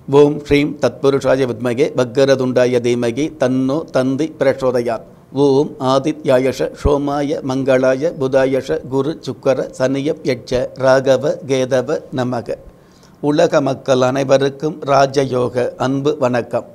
ஓம் ஸ்ரீம் தத்புருஷாய வித்மகே பக்கரதுண்டாய தீமகி தன்னோ தந்தி பிரச்சோதயாத் ஓம் ஆதித்யாயஷ சோமாய மங்களாய புதாயஷ குரு சுக்கர சனியப் யட்ச ராகவ கேதவ நமக உலக மக்கள் அனைவருக்கும் ராஜயோக அன்பு வணக்கம்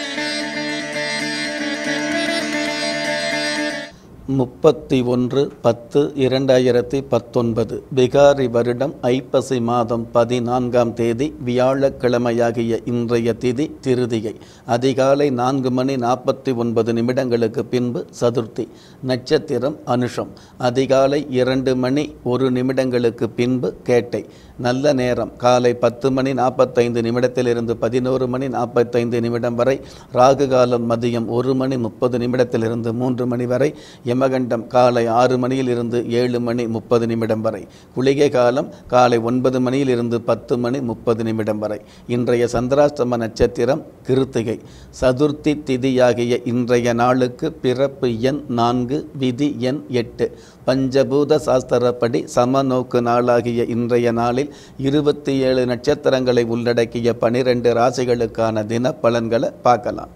முப்பத்தி ஒன்று பத்து இரண்டாயிரத்தி பத்தொன்பது பிகாரி வருடம் ஐப்பசி மாதம் பதினான்காம் தேதி வியாழக்கிழமையாகிய இன்றைய திதி திருதிகை அதிகாலை நான்கு மணி நாற்பத்தி ஒன்பது நிமிடங்களுக்கு பின்பு சதுர்த்தி நட்சத்திரம் அனுஷம் அதிகாலை இரண்டு மணி ஒரு நிமிடங்களுக்கு பின்பு கேட்டை நல்ல நேரம் காலை பத்து மணி நாற்பத்தைந்து நிமிடத்திலிருந்து பதினோரு மணி நாற்பத்தைந்து நிமிடம் வரை ராகு காலம் மதியம் ஒரு மணி முப்பது நிமிடத்திலிருந்து மூன்று மணி வரை யமகண்டம் காலை ஆறு மணியிலிருந்து ஏழு மணி முப்பது நிமிடம் வரை குளிகை காலம் காலை ஒன்பது மணியிலிருந்து பத்து மணி முப்பது நிமிடம் வரை இன்றைய சந்திராஷ்டம நட்சத்திரம் கிருத்திகை சதுர்த்தி திதியாகிய இன்றைய நாளுக்கு பிறப்பு எண் நான்கு விதி எண் எட்டு பஞ்சபூத சாஸ்திரப்படி சமநோக்கு நாளாகிய இன்றைய நாளில் இருபத்தி ஏழு நட்சத்திரங்களை உள்ளடக்கிய பனிரெண்டு ராசிகளுக்கான தின பலன்களை பார்க்கலாம்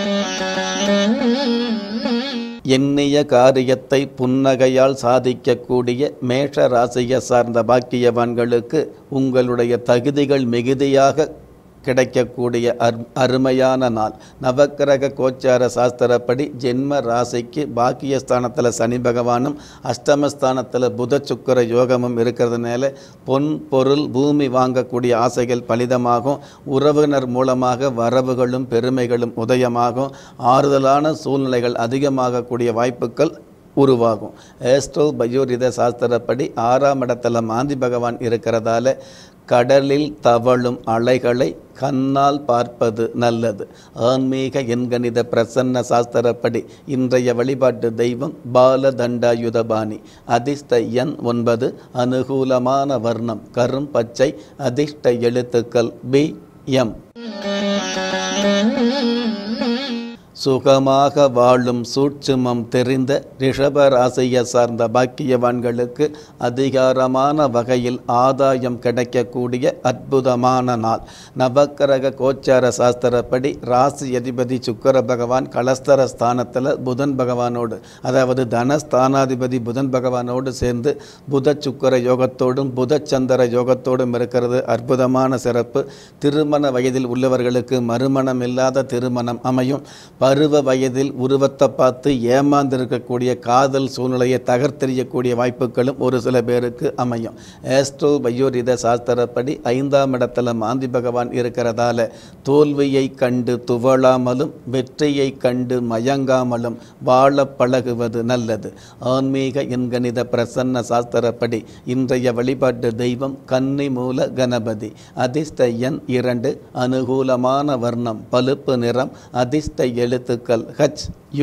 எண்ணிய காரியத்தை புன்னகையால் சாதிக்கக்கூடிய மேஷ ராசியை சார்ந்த பாக்கியவான்களுக்கு உங்களுடைய தகுதிகள் மிகுதியாக கிடைக்கக்கூடிய அர் அருமையான நாள் நவக்கிரக கோச்சார சாஸ்திரப்படி ஜென்ம ராசிக்கு பாக்கியஸ்தானத்தில் சனி பகவானும் அஷ்டமஸ்தானத்தில் புத சுக்கர யோகமும் இருக்கிறதுனால பொன் பொருள் பூமி வாங்கக்கூடிய ஆசைகள் பலிதமாகும் உறவினர் மூலமாக வரவுகளும் பெருமைகளும் உதயமாகும் ஆறுதலான சூழ்நிலைகள் அதிகமாகக்கூடிய வாய்ப்புகள் உருவாகும் ஏஸ்ட்ரோ பயோரித சாஸ்திரப்படி ஆறாம் இடத்துல மாந்தி பகவான் இருக்கிறதால கடலில் தவழும் அலைகளை கண்ணால் பார்ப்பது நல்லது ஆன்மீக எண்கணித பிரசன்ன சாஸ்திரப்படி இன்றைய வழிபாட்டு தெய்வம் பால தண்டாயுதபாணி அதிர்ஷ்ட எண் ஒன்பது அனுகூலமான வர்ணம் கரும் பச்சை அதிர்ஷ்ட எழுத்துக்கள் பி எம் சுகமாக வாழும் சூட்சுமம் தெரிந்த ரிஷப ராசியை சார்ந்த பாக்கியவான்களுக்கு அதிகாரமான வகையில் ஆதாயம் கிடைக்கக்கூடிய அற்புதமான நாள் நவக்கிரக கோச்சார சாஸ்திரப்படி ராசி அதிபதி சுக்கர பகவான் கலஸ்தர ஸ்தானத்தில் புதன் பகவானோடு அதாவது தனஸ்தானாதிபதி புதன் பகவானோடு சேர்ந்து புத சுக்கர யோகத்தோடும் புத சந்திர யோகத்தோடும் இருக்கிறது அற்புதமான சிறப்பு திருமண வயதில் உள்ளவர்களுக்கு மறுமணம் இல்லாத திருமணம் அமையும் பருவ வயதில் உருவத்தை பார்த்து ஏமாந்திருக்கக்கூடிய காதல் சூழ்நிலையை தகர்த்தெறியக்கூடிய வாய்ப்புகளும் ஒரு சில பேருக்கு அமையும் ஏஸ்ட்ரோ பயோரித சாஸ்திரப்படி ஐந்தாம் இடத்துல மாந்தி பகவான் இருக்கிறதால தோல்வியை கண்டு துவளாமலும் வெற்றியை கண்டு மயங்காமலும் வாழ பழகுவது நல்லது ஆன்மீக எண்கணித பிரசன்ன சாஸ்திரப்படி இன்றைய வழிபாட்டு தெய்வம் கன்னி மூல கணபதி அதிர்ஷ்ட எண் இரண்டு அனுகூலமான வர்ணம் பழுப்பு நிறம் அதிர்ஷ்ட எழுத்துக்கள் ஹச் யு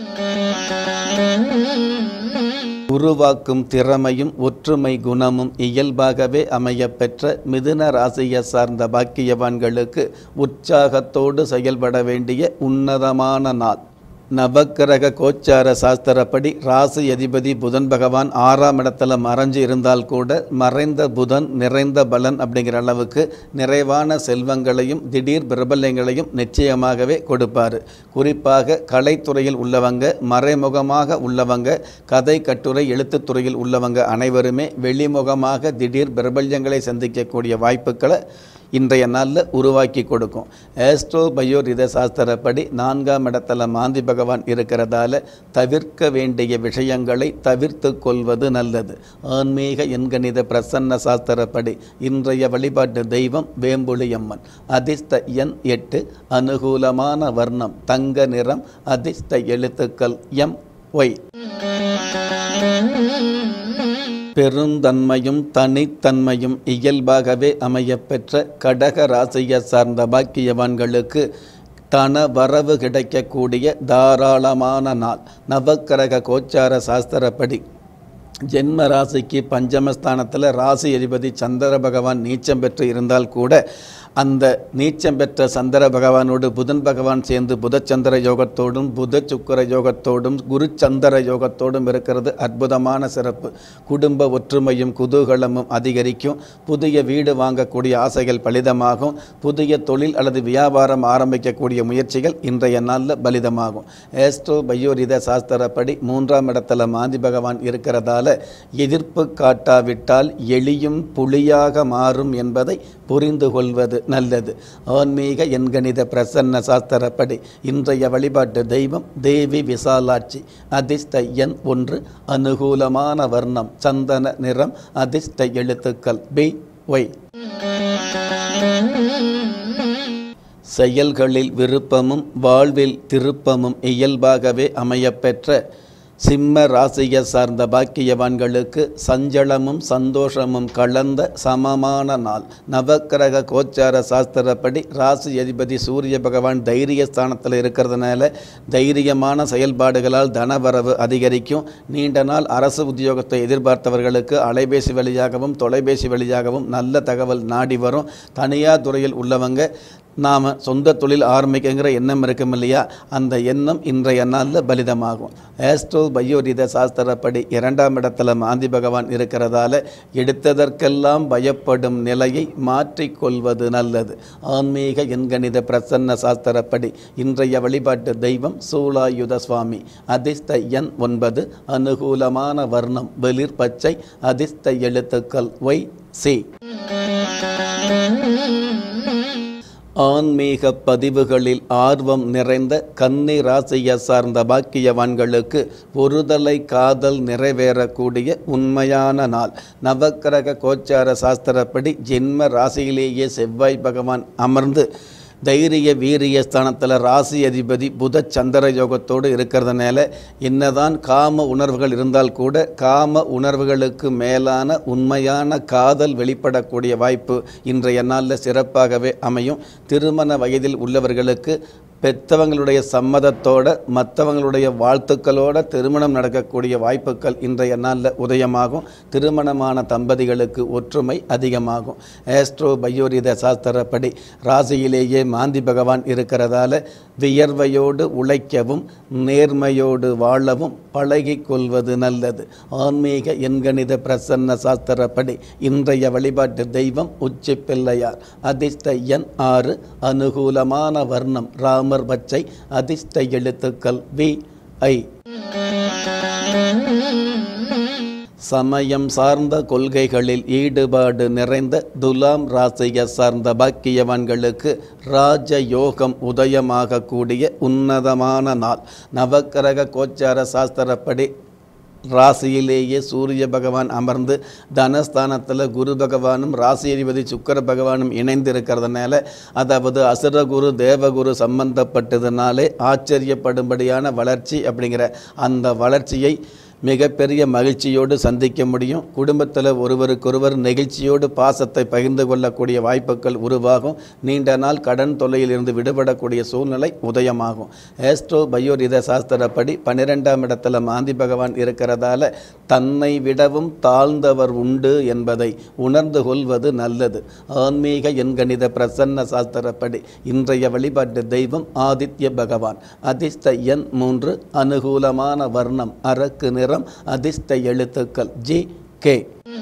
உருவாக்கும் திறமையும் ஒற்றுமை குணமும் இயல்பாகவே அமையப்பெற்ற மிதுன ராசியை சார்ந்த பாக்கியவான்களுக்கு உற்சாகத்தோடு செயல்பட வேண்டிய உன்னதமான நாள் நவக்கிரக கோச்சார சாஸ்திரப்படி ராசி அதிபதி புதன் பகவான் ஆறாம் இடத்துல மறைஞ்சு இருந்தால் கூட மறைந்த புதன் நிறைந்த பலன் அப்படிங்கிற அளவுக்கு நிறைவான செல்வங்களையும் திடீர் பிரபல்யங்களையும் நிச்சயமாகவே கொடுப்பார் குறிப்பாக கலைத்துறையில் உள்ளவங்க மறைமுகமாக உள்ளவங்க கதை கட்டுரை எழுத்துத்துறையில் உள்ளவங்க அனைவருமே வெளிமுகமாக திடீர் பிரபல்யங்களை சந்திக்கக்கூடிய வாய்ப்புகளை இன்றைய நாளில் உருவாக்கி கொடுக்கும் ஏஸ்ட்ரோ பயோரித சாஸ்திரப்படி நான்காம் இடத்துல மாந்தி பகவான் இருக்கிறதால தவிர்க்க வேண்டிய விஷயங்களை தவிர்த்து கொள்வது நல்லது ஆன்மீக எண்கணித பிரசன்ன சாஸ்திரப்படி இன்றைய வழிபாட்டு தெய்வம் வேம்புலியம்மன் அதிர்ஷ்ட எண் எட்டு அனுகூலமான வர்ணம் தங்க நிறம் அதிர்ஷ்ட எழுத்துக்கள் எம் ஒய் பெருந்தன்மையும் தனித்தன்மையும் இயல்பாகவே அமையப்பெற்ற கடக ராசியை சார்ந்த பாக்கியவான்களுக்கு தன வரவு கிடைக்கக்கூடிய தாராளமான நாள் நவக்கிரக கோச்சார சாஸ்திரப்படி ஜென்ம ராசிக்கு பஞ்சமஸ்தானத்தில் ராசி அதிபதி சந்திர பகவான் நீச்சம் பெற்று இருந்தால் கூட அந்த நீச்சம் பெற்ற சந்திர பகவானோடு புதன் பகவான் சேர்ந்து புதச்சந்திர யோகத்தோடும் புத சுக்கர யோகத்தோடும் குரு சந்திர யோகத்தோடும் இருக்கிறது அற்புதமான சிறப்பு குடும்ப ஒற்றுமையும் குதூகலமும் அதிகரிக்கும் புதிய வீடு வாங்கக்கூடிய ஆசைகள் பலிதமாகும் புதிய தொழில் அல்லது வியாபாரம் ஆரம்பிக்கக்கூடிய முயற்சிகள் இன்றைய நாளில் பலிதமாகும் ஏஸ்ட்ரோ பயோரித சாஸ்திரப்படி மூன்றாம் இடத்துல மாந்தி பகவான் இருக்கிறதால எதிர்ப்பு காட்டாவிட்டால் எளியும் புலியாக மாறும் என்பதை புரிந்து கொள்வது நல்லது ஆன்மீக எண்கணித பிரசன்ன சாஸ்திரப்படி இன்றைய வழிபாட்டு தெய்வம் தேவி விசாலாட்சி அதிர்ஷ்ட எண் ஒன்று அனுகூலமான வர்ணம் சந்தன நிறம் அதிர்ஷ்ட எழுத்துக்கள் பி ஒய் செயல்களில் விருப்பமும் வாழ்வில் திருப்பமும் இயல்பாகவே அமையப்பெற்ற சிம்ம ராசியை சார்ந்த பாக்கியவான்களுக்கு சஞ்சலமும் சந்தோஷமும் கலந்த சமமான நாள் நவக்கிரக கோச்சார சாஸ்திரப்படி ராசி அதிபதி சூரிய பகவான் தைரிய ஸ்தானத்தில் இருக்கிறதுனால தைரியமான செயல்பாடுகளால் தனவரவு அதிகரிக்கும் நீண்ட நாள் அரசு உத்தியோகத்தை எதிர்பார்த்தவர்களுக்கு அலைபேசி வழியாகவும் தொலைபேசி வழியாகவும் நல்ல தகவல் நாடி வரும் தனியார் துறையில் உள்ளவங்க நாம் சொந்த தொழில் ஆரம்பிக்கங்கிற எண்ணம் இருக்கும் இல்லையா அந்த எண்ணம் இன்றைய நாளில் பலிதமாகும் ஆஸ்ட்ரோ பயோரித சாஸ்திரப்படி இரண்டாம் இடத்துல மாந்தி பகவான் இருக்கிறதால எடுத்ததற்கெல்லாம் பயப்படும் நிலையை மாற்றிக்கொள்வது நல்லது ஆன்மீக எண்கணித பிரசன்ன சாஸ்திரப்படி இன்றைய வழிபாட்டு தெய்வம் சூலாயுத சுவாமி அதிர்ஷ்ட எண் ஒன்பது அனுகூலமான வர்ணம் வெளிர் பச்சை அதிர்ஷ்ட எழுத்துக்கள் ஒய் சி ஆன்மீக பதிவுகளில் ஆர்வம் நிறைந்த கன்னி ராசியை சார்ந்த பாக்கியவான்களுக்கு ஒருதலை காதல் நிறைவேறக்கூடிய உண்மையான நாள் நவக்கிரக கோச்சார சாஸ்திரப்படி ஜென்ம ராசியிலேயே செவ்வாய் பகவான் அமர்ந்து தைரிய வீரிய ஸ்தானத்தில் ராசி அதிபதி புத சந்திர யோகத்தோடு இருக்கிறதுனால என்னதான் காம உணர்வுகள் இருந்தால் கூட காம உணர்வுகளுக்கு மேலான உண்மையான காதல் வெளிப்படக்கூடிய வாய்ப்பு இன்றைய நாளில் சிறப்பாகவே அமையும் திருமண வயதில் உள்ளவர்களுக்கு பெற்றவங்களுடைய சம்மதத்தோட மற்றவங்களுடைய வாழ்த்துக்களோட திருமணம் நடக்கக்கூடிய வாய்ப்புகள் இன்றைய நாளில் உதயமாகும் திருமணமான தம்பதிகளுக்கு ஒற்றுமை அதிகமாகும் ஆஸ்ட்ரோ பயோரித சாஸ்திரப்படி ராசியிலேயே மாந்தி பகவான் இருக்கிறதால வியர்வையோடு உழைக்கவும் நேர்மையோடு வாழவும் பழகிக் கொள்வது நல்லது ஆன்மீக எண்கணித பிரசன்ன சாஸ்திரப்படி இன்றைய வழிபாட்டு தெய்வம் உச்சி பிள்ளையார் அதிர்ஷ்ட எண் ஆறு அனுகூலமான வர்ணம் ராமர் பச்சை அதிர்ஷ்ட எழுத்துக்கள் வி ஐ சமயம் சார்ந்த கொள்கைகளில் ஈடுபாடு நிறைந்த துலாம் ராசியை சார்ந்த பாக்கியவான்களுக்கு ராஜ யோகம் உதயமாகக்கூடிய உன்னதமான நாள் நவக்கிரக கோச்சார சாஸ்திரப்படி ராசியிலேயே சூரிய பகவான் அமர்ந்து தனஸ்தானத்தில் குரு பகவானும் ராசி அதிபதி சுக்கர பகவானும் இணைந்து இருக்கிறதுனால அதாவது அசுரகுரு தேவகுரு சம்பந்தப்பட்டதுனாலே ஆச்சரியப்படும்படியான வளர்ச்சி அப்படிங்கிற அந்த வளர்ச்சியை மிகப்பெரிய மகிழ்ச்சியோடு சந்திக்க முடியும் குடும்பத்தில் ஒருவருக்கொருவர் நெகிழ்ச்சியோடு பாசத்தை பகிர்ந்து கொள்ளக்கூடிய வாய்ப்புகள் உருவாகும் நீண்ட நாள் கடன் தொல்லையிலிருந்து விடுபடக்கூடிய சூழ்நிலை உதயமாகும் ஏஸ்ட்ரோ பயோரித சாஸ்திரப்படி பன்னிரெண்டாம் இடத்துல மாந்தி பகவான் இருக்கிறதால தன்னை விடவும் தாழ்ந்தவர் உண்டு என்பதை உணர்ந்து கொள்வது நல்லது ஆன்மீக எண்கணித பிரசன்ன சாஸ்திரப்படி இன்றைய வழிபாட்டு தெய்வம் ஆதித்ய பகவான் அதிர்ஷ்ட எண் மூன்று அனுகூலமான வர்ணம் அரக்கு நிறம் அதிர்ஷ்ட எழுத்துக்கள் ஜி கே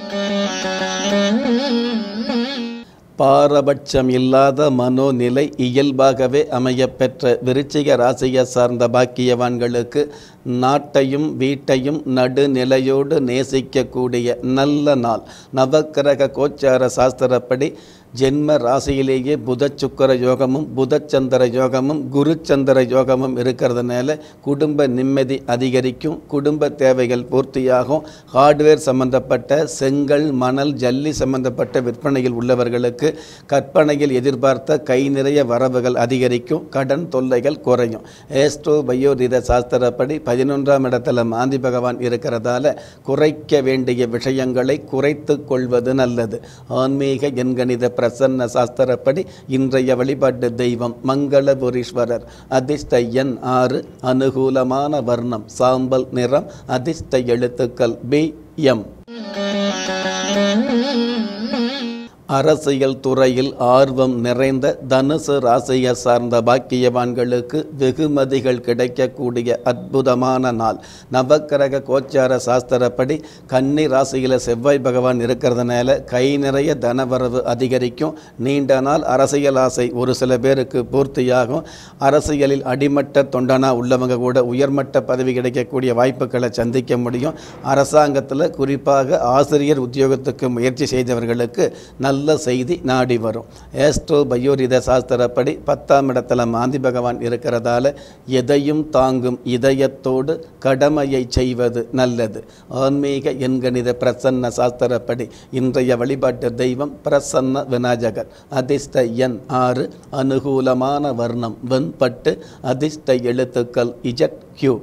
பாரபட்சம் இல்லாத மனோநிலை இயல்பாகவே அமையப்பெற்ற விருச்சிக ராசியை சார்ந்த பாக்கியவான்களுக்கு நாட்டையும் வீட்டையும் நடுநிலையோடு நேசிக்கக்கூடிய நல்ல நாள் நவக்கிரக கோச்சார சாஸ்திரப்படி ஜென்ம ராசியிலேயே புத சுக்கர யோகமும் புதச்சந்திர யோகமும் குருச்சந்திர யோகமும் இருக்கிறதுனால குடும்ப நிம்மதி அதிகரிக்கும் குடும்ப தேவைகள் பூர்த்தியாகும் ஹார்ட்வேர் சம்பந்தப்பட்ட செங்கல் மணல் ஜல்லி சம்பந்தப்பட்ட விற்பனையில் உள்ளவர்களுக்கு கற்பனையில் எதிர்பார்த்த கை நிறைய வரவுகள் அதிகரிக்கும் கடன் தொல்லைகள் குறையும் ஏஸ்ட்ரோ பயோரித சாஸ்திரப்படி பதினொன்றாம் இடத்துல மாந்தி பகவான் இருக்கிறதால குறைக்க வேண்டிய விஷயங்களை குறைத்து கொள்வது நல்லது ஆன்மீக எண்கணித பிரசன்ன சாஸ்திரப்படி இன்றைய வழிபாட்டு தெய்வம் மங்களபுரீஸ்வரர் அதிர்ஷ்ட எண் ஆறு அனுகூலமான வர்ணம் சாம்பல் நிறம் அதிர்ஷ்ட எழுத்துக்கள் பி எம் அரசியல் துறையில் ஆர்வம் நிறைந்த தனுசு ராசியை சார்ந்த பாக்கியவான்களுக்கு வெகுமதிகள் கிடைக்கக்கூடிய அற்புதமான நாள் நவக்கிரக கோச்சார சாஸ்திரப்படி கன்னி ராசியில் செவ்வாய் பகவான் இருக்கிறதுனால கை நிறைய தனவரவு அதிகரிக்கும் நீண்ட நாள் அரசியல் ஆசை ஒரு சில பேருக்கு பூர்த்தியாகும் அரசியலில் அடிமட்ட தொண்டனா உள்ளவங்க கூட உயர்மட்ட பதவி கிடைக்கக்கூடிய வாய்ப்புகளை சந்திக்க முடியும் அரசாங்கத்தில் குறிப்பாக ஆசிரியர் உத்தியோகத்துக்கு முயற்சி செய்தவர்களுக்கு நல்ல செய்தி நாடி வரும் ஏஸ்ட்ரோ பயோரித சாஸ்திரப்படி பத்தாம் இடத்துல மாந்தி பகவான் இருக்கிறதால எதையும் தாங்கும் இதயத்தோடு கடமையை செய்வது நல்லது ஆன்மீக எண்கணித பிரசன்ன சாஸ்திரப்படி இன்றைய வழிபாட்டு தெய்வம் பிரசன்ன விநாயகர் அதிர்ஷ்ட எண் ஆறு அனுகூலமான வர்ணம் வெண்பட்டு அதிர்ஷ்ட எழுத்துக்கள் இஜட் கியூ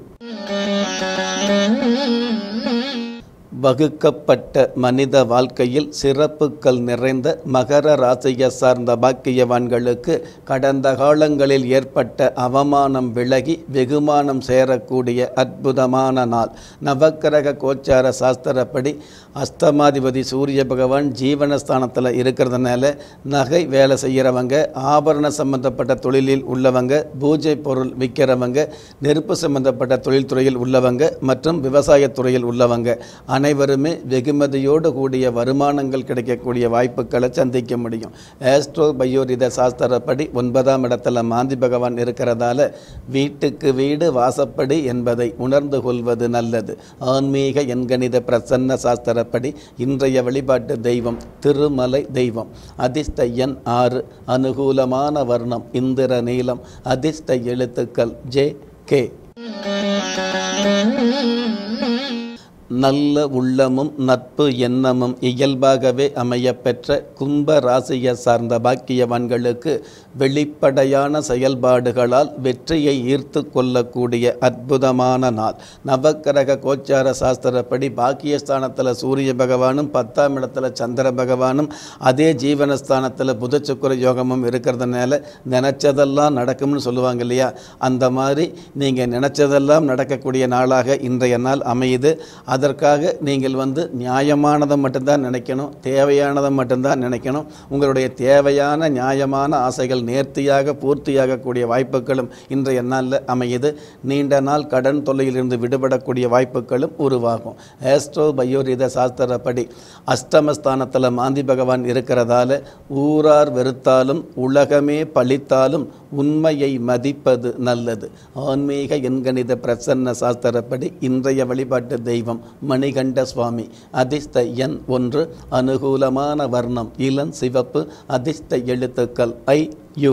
வகுக்கப்பட்ட மனித வாழ்க்கையில் சிறப்புகள் நிறைந்த மகர ராசியை சார்ந்த பாக்கியவான்களுக்கு கடந்த காலங்களில் ஏற்பட்ட அவமானம் விலகி வெகுமானம் சேரக்கூடிய அற்புதமான நாள் நவக்கிரக கோச்சார சாஸ்திரப்படி அஸ்தமாதிபதி சூரிய பகவான் ஜீவனஸ்தானத்தில் இருக்கிறதுனால நகை வேலை செய்கிறவங்க ஆபரண சம்பந்தப்பட்ட தொழிலில் உள்ளவங்க பூஜை பொருள் விற்கிறவங்க நெருப்பு சம்பந்தப்பட்ட தொழில்துறையில் உள்ளவங்க மற்றும் விவசாயத் துறையில் உள்ளவங்க அனைவருமே வெகுமதியோடு கூடிய வருமானங்கள் கிடைக்கக்கூடிய வாய்ப்புகளை சந்திக்க முடியும் ஆஸ்ட்ரோ பயோரித சாஸ்திரப்படி ஒன்பதாம் இடத்துல மாந்தி பகவான் இருக்கிறதால வீட்டுக்கு வீடு வாசப்படி என்பதை உணர்ந்து கொள்வது நல்லது ஆன்மீக எண்கணித பிரசன்ன சாஸ்திரப்படி இன்றைய வழிபாட்டு தெய்வம் திருமலை தெய்வம் அதிர்ஷ்ட எண் ஆறு அனுகூலமான வர்ணம் இந்திர நீலம் அதிர்ஷ்ட எழுத்துக்கள் ஜே கே நல்ல உள்ளமும் நட்பு எண்ணமும் இயல்பாகவே அமையப்பெற்ற கும்ப ராசியை சார்ந்த பாக்கியவான்களுக்கு வெளிப்படையான செயல்பாடுகளால் வெற்றியை ஈர்த்து கொள்ளக்கூடிய அற்புதமான நாள் நவக்கிரக கோச்சார சாஸ்திரப்படி பாக்கியஸ்தானத்தில் சூரிய பகவானும் பத்தாம் இடத்துல சந்திர பகவானும் அதே ஜீவனஸ்தானத்தில் புத சுக்கர யோகமும் இருக்கிறதுனால நினச்சதெல்லாம் நடக்கும்னு சொல்லுவாங்க இல்லையா அந்த மாதிரி நீங்கள் நினச்சதெல்லாம் நடக்கக்கூடிய நாளாக இன்றைய நாள் அமையுது அதற்காக நீங்கள் வந்து நியாயமானதை மட்டும்தான் நினைக்கணும் தேவையானதை மட்டும்தான் நினைக்கணும் உங்களுடைய தேவையான நியாயமான ஆசைகள் நேர்த்தியாக பூர்த்தியாகக்கூடிய வாய்ப்புகளும் இன்றைய நாளில் அமையுது நீண்ட நாள் கடன் தொல்லையிலிருந்து விடுபடக்கூடிய வாய்ப்புகளும் உருவாகும் ஆஸ்ட்ரோ பயோரித சாஸ்திரப்படி அஷ்டமஸ்தானத்தில் மாந்தி பகவான் இருக்கிறதால ஊரார் வெறுத்தாலும் உலகமே பழித்தாலும் உண்மையை மதிப்பது நல்லது ஆன்மீக எண்கணித பிரசன்ன சாஸ்திரப்படி இன்றைய வழிபாட்டு தெய்வம் மணிகண்ட சுவாமி அதிர்ஷ்ட எண் ஒன்று அனுகூலமான வர்ணம் இளம் சிவப்பு அதிர்ஷ்ட எழுத்துக்கள் ஐ யு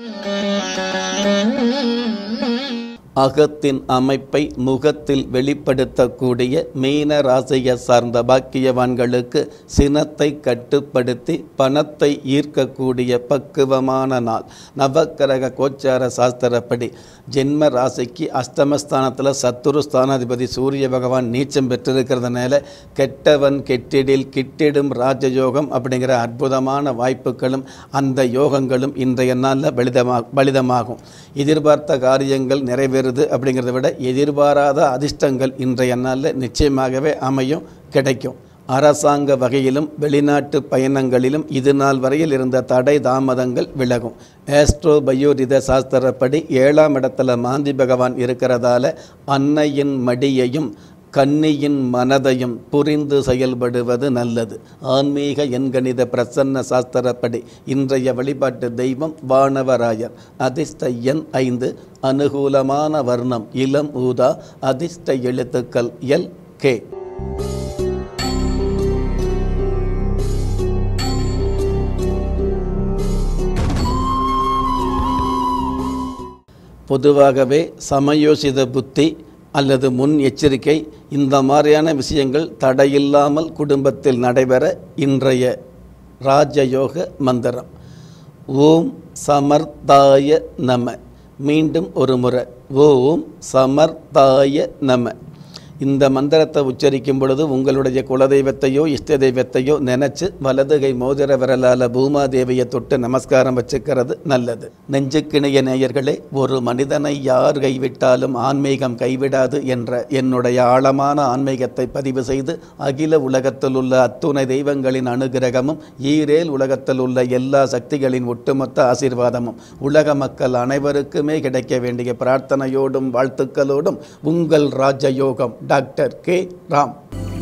அகத்தின் அமைப்பை முகத்தில் வெளிப்படுத்தக்கூடிய மீன ராசியை சார்ந்த பாக்கியவான்களுக்கு சினத்தை கட்டுப்படுத்தி பணத்தை ஈர்க்கக்கூடிய பக்குவமான நாள் நவக்கிரக கோச்சார சாஸ்திரப்படி ஜென்ம ராசிக்கு அஷ்டமஸ்தானத்தில் சத்துரு ஸ்தானாதிபதி சூரிய பகவான் நீச்சம் பெற்றிருக்கிறதுனால கெட்டவன் கெட்டிடில் கிட்டிடும் ராஜயோகம் அப்படிங்கிற அற்புதமான வாய்ப்புகளும் அந்த யோகங்களும் இன்றைய நாளில் பலிதமா பலிதமாகும் எதிர்பார்த்த காரியங்கள் நிறைவேறுது அப்படிங்கிறத விட எதிர்பாராத அதிர்ஷ்டங்கள் இன்றைய நாளில் நிச்சயமாகவே அமையும் கிடைக்கும் அரசாங்க வகையிலும் வெளிநாட்டு பயணங்களிலும் இது நாள் வரையில் இருந்த தடை தாமதங்கள் விலகும் ஆஸ்ட்ரோ பயோரித சாஸ்திரப்படி ஏழாம் இடத்துல மாந்தி பகவான் இருக்கிறதால அன்னையின் மடியையும் கன்னியின் மனதையும் புரிந்து செயல்படுவது நல்லது ஆன்மீக எண்கணித பிரசன்ன சாஸ்திரப்படி இன்றைய வழிபாட்டு தெய்வம் வானவராயர் அதிர்ஷ்ட எண் ஐந்து அனுகூலமான வர்ணம் இளம் ஊதா அதிர்ஷ்ட எழுத்துக்கள் எல் கே பொதுவாகவே சமயோசித புத்தி அல்லது முன் எச்சரிக்கை இந்த மாதிரியான விஷயங்கள் தடையில்லாமல் குடும்பத்தில் நடைபெற இன்றைய ராஜயோக மந்திரம் ஓம் சமர்த்தாய நம மீண்டும் ஒரு முறை ஓம் சமர்த்தாய நம இந்த மந்திரத்தை உச்சரிக்கும் பொழுது உங்களுடைய குலதெய்வத்தையோ இஷ்ட தெய்வத்தையோ நினைச்சு வலது கை மோதிர விரலால பூமாதேவியை தொட்டு நமஸ்காரம் வச்சுக்கிறது நல்லது நெஞ்சுக்கிணைய நேயர்களே ஒரு மனிதனை யார் கைவிட்டாலும் ஆன்மீகம் கைவிடாது என்ற என்னுடைய ஆழமான ஆன்மீகத்தை பதிவு செய்து அகில உலகத்தில் உள்ள அத்துணை தெய்வங்களின் அனுகிரகமும் ஈரேல் உலகத்தில் உள்ள எல்லா சக்திகளின் ஒட்டுமொத்த ஆசீர்வாதமும் உலக மக்கள் அனைவருக்குமே கிடைக்க வேண்டிய பிரார்த்தனையோடும் வாழ்த்துக்களோடும் உங்கள் ராஜயோகம் டாக்டர் கே ராம்